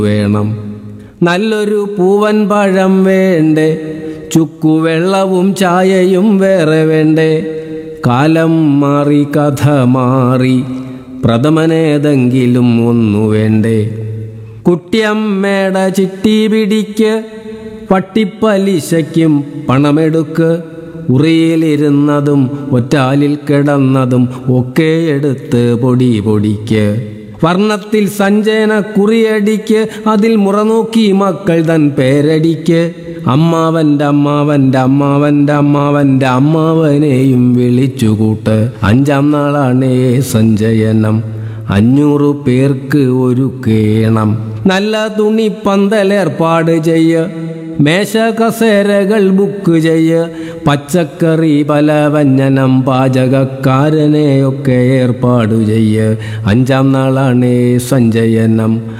വേണം നല്ലൊരു പൂവൻ പഴം വേണ്ടേ ചുക്കുവെള്ളവും ചായയും വേറെ വേണ്ടേ കാലം മാറി കഥ മാറി പ്രഥമനേതെങ്കിലും ഒന്നു വേണ്ടേ കുട്ടിയമ്മേടെ ചിട്ടി പിടിക്ക് പട്ടിപ്പലിശയ്ക്കും പണമെടുക്ക് ഉറിയിലിരുന്നതും ഒറ്റാലിൽ കിടന്നതും ഒക്കെ എടുത്ത് പൊടി പൊടിക്ക് വർണ്ണത്തിൽ സഞ്ജന കുറിയടിക്ക് അതിൽ മുറനോക്കി മക്കൾ തൻ പേരടിക്ക് അമ്മാവന്റെ അമ്മാവന്റെ അമ്മാവന്റെ അമ്മാവന്റെ അമ്മാവനെയും വിളിച്ചുകൂട്ട് അഞ്ചാം നാളാണേ സഞ്ജയനം അഞ്ഞൂറ് പേർക്ക് ഒരു കേണം നല്ല തുണി പന്തലേർപ്പാട് ചെയ്യ മേശ കസേരകൾ ബുക്ക് ചെയ്യ പച്ചക്കറി പലവഞ്ഞനം പാചകക്കാരനെയൊക്കെ ഏർപ്പാടു ചെയ്യ അഞ്ചാം നാളാണേ സഞ്ജയനം